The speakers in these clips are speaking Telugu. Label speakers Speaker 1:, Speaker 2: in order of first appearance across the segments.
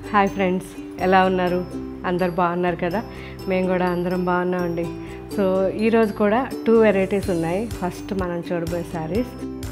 Speaker 1: హాయ్ ఫ్రెండ్స్ ఎలా ఉన్నారు అందరు బాగున్నారు కదా మేము కూడా అందరం బాగున్నామండి సో ఈరోజు కూడా టూ వెరైటీస్ ఉన్నాయి ఫస్ట్ మనం చూడబోయే saris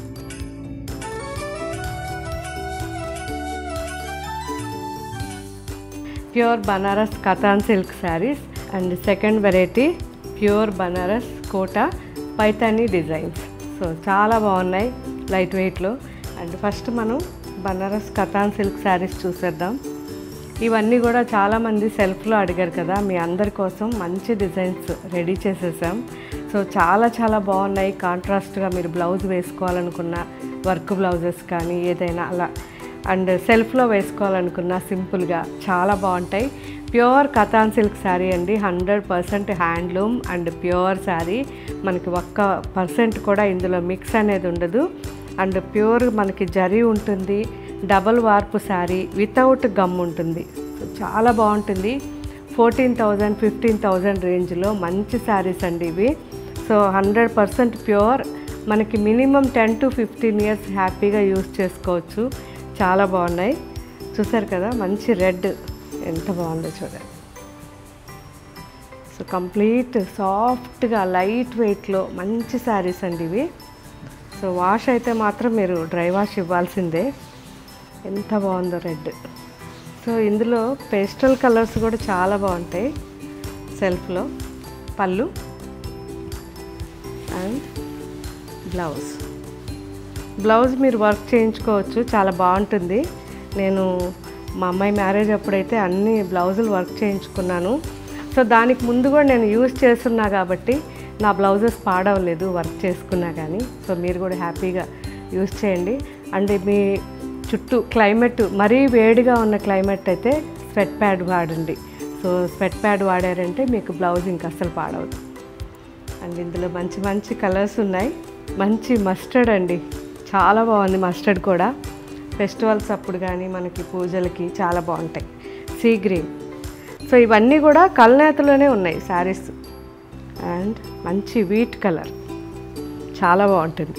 Speaker 1: pure Banaras Katan silk saris and second variety pure Banaras Kota Paithani designs so చాలా బాగున్నాయి లైట్ వెయిట్లో అండ్ ఫస్ట్ మనం బనారస్ కథాన్ సిల్క్ శారీస్ చూసేద్దాం ఇవన్నీ కూడా చాలామంది సెల్ఫ్లో అడిగారు కదా మీ అందరి కోసం మంచి డిజైన్స్ రెడీ చేసేసాం సో చాలా చాలా బాగున్నాయి కాంట్రాస్ట్గా మీరు బ్లౌజ్ వేసుకోవాలనుకున్న వర్క్ బ్లౌజెస్ కానీ ఏదైనా అలా అండ్ సెల్ఫ్లో వేసుకోవాలనుకున్న సింపుల్గా చాలా బాగుంటాయి ప్యూర్ కథాన్ సిల్క్ శారీ అండి hundred percent handloom and pure sari మనకి ఒక్క పర్సెంట్ కూడా ఇందులో మిక్స్ అనేది ఉండదు అండ్ ప్యూర్ మనకి జరీ ఉంటుంది double warp sari without gum ఉంటుంది సో చాలా బాగుంటుంది ఫోర్టీన్ థౌజండ్ ఫిఫ్టీన్ థౌజండ్ రేంజ్లో మంచి శారీస్ అండి ఇవి సో హండ్రెడ్ పర్సెంట్ ప్యూర్ మనకి minimum ten to fifteen years హ్యాపీగా యూస్ చేసుకోవచ్చు చాలా బాగున్నాయి చూసారు కదా మంచి రెడ్ ఎంత బాగుందో చూడండి సో కంప్లీట్ సాఫ్ట్గా లైట్ వెయిట్లో మంచి శారీస్ అండి ఇవి సో వాష్ అయితే మాత్రం మీరు డ్రై వాష్ ఇవ్వాల్సిందే ఎంత బాగుందో రెడ్ సో ఇందులో పేస్టల్ కలర్స్ కూడా చాలా బాగుంటాయి సెల్ఫ్లో పళ్ళు అండ్ బ్లౌజ్ బ్లౌజ్ మీరు వర్క్ చేయించుకోవచ్చు చాలా బాగుంటుంది నేను మా అమ్మాయి మ్యారేజ్ అప్పుడైతే అన్ని బ్లౌజులు వర్క్ చేయించుకున్నాను సో దానికి ముందు కూడా నేను యూజ్ చేస్తున్నా కాబట్టి నా బ్లౌజెస్ పాడవలేదు వర్క్ చేసుకున్నా కానీ సో మీరు కూడా హ్యాపీగా యూజ్ చేయండి అండ్ మీ చుట్టూ క్లైమేట్ మరీ వేడిగా ఉన్న క్లైమేట్ అయితే స్వెట్ ప్యాడ్ వాడండి సో స్వెట్ ప్యాడ్ వాడారంటే మీకు బ్లౌజ్ ఇంకా అస్సలు పాడవదు అండ్ ఇందులో మంచి మంచి కలర్స్ ఉన్నాయి మంచి మస్టర్డ్ అండి చాలా బాగుంది మస్టర్డ్ కూడా ఫెస్టివల్స్ అప్పుడు కానీ మనకి పూజలకి చాలా బాగుంటాయి సీ గ్రీన్ సో ఇవన్నీ కూడా కల్నేతలోనే ఉన్నాయి శారీస్ అండ్ మంచి వీట్ కలర్ చాలా బాగుంటుంది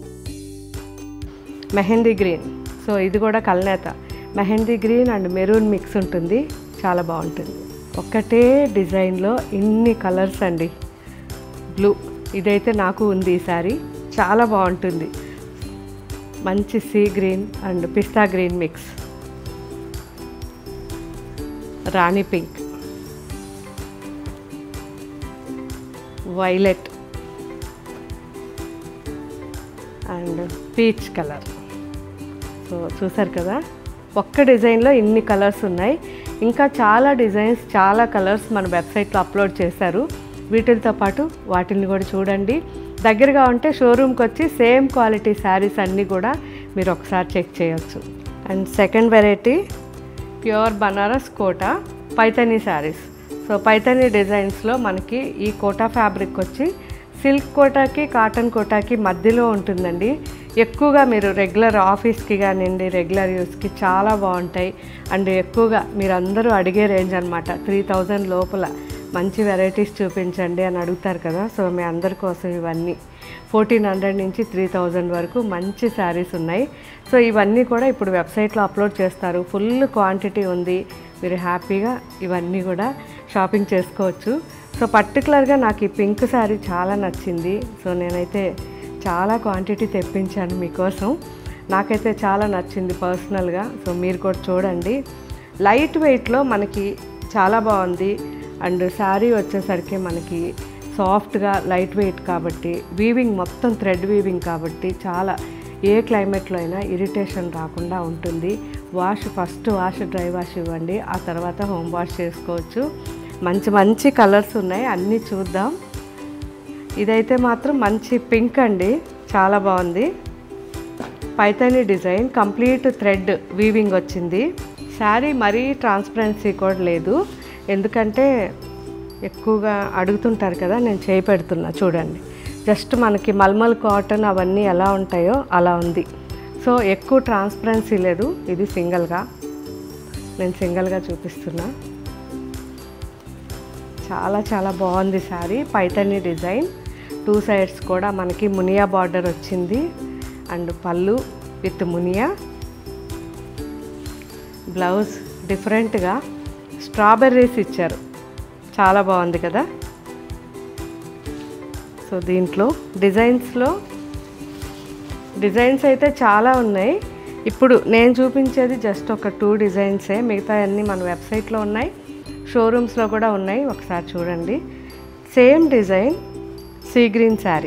Speaker 1: మెహందీ గ్రీన్ సో ఇది కూడా Kalnetha mehndi green and maroon mix ఉంటుంది చాలా బాగుంటుంది ఒక్కటే డిజైన్లో ఇన్ని కలర్స్ అండి బ్లూ ఇదైతే నాకు ఉంది ఈ సారీ చాలా బాగుంటుంది మంచి sea green and pista green mix rani pink violet and peach colour so చూసారు కదా ఒక్క డిజైన్లో ఇన్ని కలర్స్ ఉన్నాయి ఇంకా చాలా డిజైన్స్ చాలా కలర్స్ మన వెబ్సైట్లో అప్లోడ్ చేశారు వీటితో పాటు వాటిని కూడా చూడండి దగ్గరగా ఉంటే షోరూమ్కి వచ్చి సేమ్ క్వాలిటీ శారీస్ అన్నీ కూడా మీరు ఒకసారి చెక్ చేయొచ్చు and second variety pure Banaras Kota Paithani saris so Paithani డిజైన్స్లో మనకి ఈ కోటా ఫ్యాబ్రిక్ వచ్చి సిల్క్ కోటాకి కాటన్ కోటాకి మధ్యలో ఉంటుందండి ఎక్కువగా మీరు రెగ్యులర్ ఆఫీస్కి కానివ్వండి రెగ్యులర్ యూస్కి చాలా బాగుంటాయి అండ్ ఎక్కువగా మీరు అందరూ అడిగే రేంజ్ అనమాట త్రీ థౌజండ్ లోపల మంచి వెరైటీస్ చూపించండి అని అడుగుతారు కదా సో మీ అందరి కోసం ఇవన్నీ ఫోర్టీన్ హండ్రెడ్ నుంచి త్రీ థౌజండ్ వరకు మంచి శారీస్ ఉన్నాయి సో ఇవన్నీ కూడా ఇప్పుడు వెబ్సైట్లో అప్లోడ్ చేస్తారు ఫుల్ క్వాంటిటీ ఉంది మీరు హ్యాపీగా ఇవన్నీ కూడా షాపింగ్ చేసుకోవచ్చు సో పర్టికులర్గా నాకు ఈ పింక్ శారీ చాలా నచ్చింది సో నేనైతే చాలా క్వాంటిటీ తెప్పించాను మీకోసం నాకైతే చాలా నచ్చింది పర్సనల్గా సో మీరు కూడా చూడండి లైట్ వెయిట్లో మనకి చాలా బాగుంది అండ్ శారీ వచ్చేసరికి మనకి సాఫ్ట్గా లైట్ వెయిట్ కాబట్టి వీవింగ్ మొత్తం థ్రెడ్ వీవింగ్ కాబట్టి చాలా ఏ క్లైమేట్లో అయినా ఇరిటేషన్ రాకుండా ఉంటుంది wash first wash dry wash ఇవ్వండి ఆ తర్వాత హోమ్ వాష్ చేసుకోవచ్చు మంచి మంచి కలర్స్ ఉన్నాయి అన్నీ చూద్దాం ఇదైతే మాత్రం మంచి పింక్ అండి చాలా బాగుంది Paithani design complete thread weaving వచ్చింది శారీ మరీ ట్రాన్స్పరెన్సీ కూడా లేదు ఎందుకంటే ఎక్కువగా అడుగుతుంటారు కదా నేను చేయి పెడుతున్నా చూడండి జస్ట్ మనకి మల్మల్ కాటన్ అవన్నీ ఎలా ఉంటాయో అలా ఉంది సో ఎక్కువ ట్రాన్స్పరెన్సీ లేదు ఇది సింగిల్గా నేను సింగిల్గా చూపిస్తున్నా చాలా చాలా బాగుంది sari Paithani design two sides కూడా మనకి మునియా బార్డర్ వచ్చింది అండ్ పళ్ళు విత్ మునియా బ్లౌజ్ డిఫరెంట్గా స్ట్రాబెర్రీస్ ఇచ్చారు చాలా బాగుంది కదా సో దీంట్లో డిజైన్స్లో డిజైన్స్ అయితే చాలా ఉన్నాయి ఇప్పుడు నేను చూపించేది జస్ట్ ఒక టూ డిజైన్సే మిగతా అన్నీ మన వెబ్సైట్లో ఉన్నాయి షోరూమ్స్లో కూడా ఉన్నాయి ఒకసారి చూడండి same design sea green sari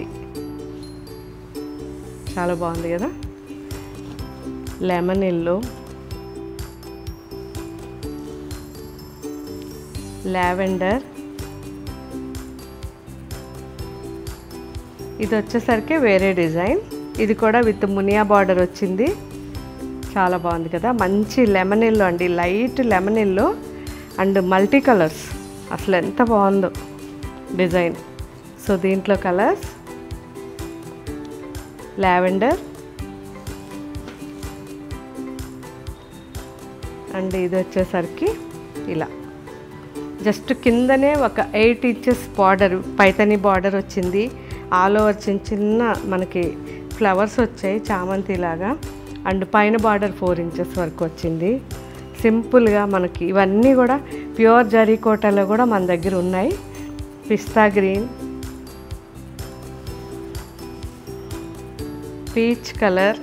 Speaker 1: చాలా బాగుంది కదా లెమన్ ఎల్లో లావెండర్ ఇది వచ్చేసరికి వేరే డిజైన్ ఇది కూడా విత్ మునియా బార్డర్ వచ్చింది చాలా బాగుంది కదా మంచి లెమన్ ఎల్లో అండి light lemon yellow and multi colours అసలు ఎంత బాగుందో డిజైన్ సో దీంట్లో కలర్స్ లావెండర్ అండ్ ఇది వచ్చేసరికి ఇలా జస్ట్ కిందనే ఒక eight inches border Paithani border వచ్చింది ఆల్ ఓవర్ చిన్న చిన్న మనకి ఫ్లవర్స్ వచ్చాయి చామంతి లాగా అండ్ పైన బార్డర్ ఫోర్ ఇంచెస్ వరకు వచ్చింది సింపుల్గా మనకి ఇవన్నీ కూడా ప్యూర్ జరీ కోటలో కూడా మన దగ్గర ఉన్నాయి pista green peach colour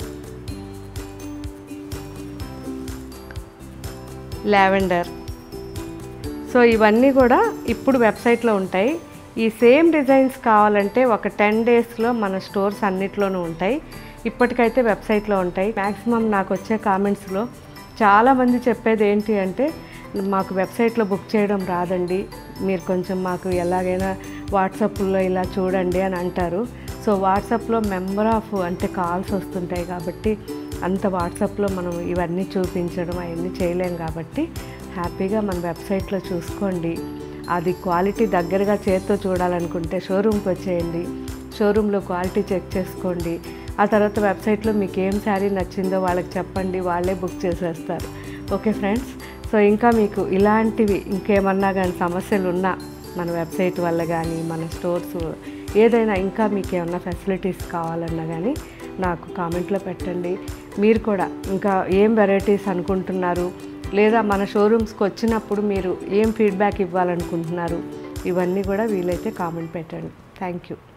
Speaker 1: lavender so ఇవన్నీ కూడా ఇప్పుడు వెబ్సైట్లో ఉంటాయి ఈ సేమ్ డిజైన్స్ కావాలంటే ఒక టెన్ డేస్లో మన స్టోర్స్ అన్నిట్లోనూ ఉంటాయి ఇప్పటికైతే వెబ్సైట్లో ఉంటాయి మ్యాక్సిమం నాకు వచ్చే కామెంట్స్లో చాలామంది చెప్పేది ఏంటి అంటే మాకు వెబ్సైట్లో బుక్ చేయడం రాదండి మీరు కొంచెం మాకు ఎలాగైనా వాట్సాప్లో ఇలా చూడండి అని అంటారు సో వాట్సాప్లో మెంబర్ ఆఫ్ అంటే కాల్స్ వస్తుంటాయి కాబట్టి అంత వాట్సాప్లో మనం ఇవన్నీ చూపించడం అవన్నీ చేయలేం కాబట్టి హ్యాపీగా మన వెబ్సైట్లో చూసుకోండి అది క్వాలిటీ దగ్గరగా చేత్తో చూడాలనుకుంటే షోరూమ్కి వచ్చేయండి షోరూంలో క్వాలిటీ చెక్ చేసుకోండి ఆ తర్వాత వెబ్సైట్లో మీకు ఏం శారీ నచ్చిందో వాళ్ళకి చెప్పండి వాళ్ళే బుక్ చేసేస్తారు ఓకే ఫ్రెండ్స్ సో ఇంకా మీకు ఇలాంటివి ఇంకేమన్నా కానీ సమస్యలు ఉన్నా మన వెబ్సైట్ వల్ల కానీ మన స్టోర్స్ ఏదైనా ఇంకా మీకు ఏమన్నా ఫెసిలిటీస్ కావాలన్నా కానీ నాకు కామెంట్లో పెట్టండి మీరు కూడా ఇంకా ఏం వెరైటీస్ అనుకుంటున్నారు లేదా మన షోరూమ్స్కి వచ్చినప్పుడు మీరు ఏం ఫీడ్బ్యాక్ ఇవ్వాలనుకుంటున్నారు ఇవన్నీ కూడా వీలైతే కామెంట్ పెట్టండి థ్యాంక్ యూ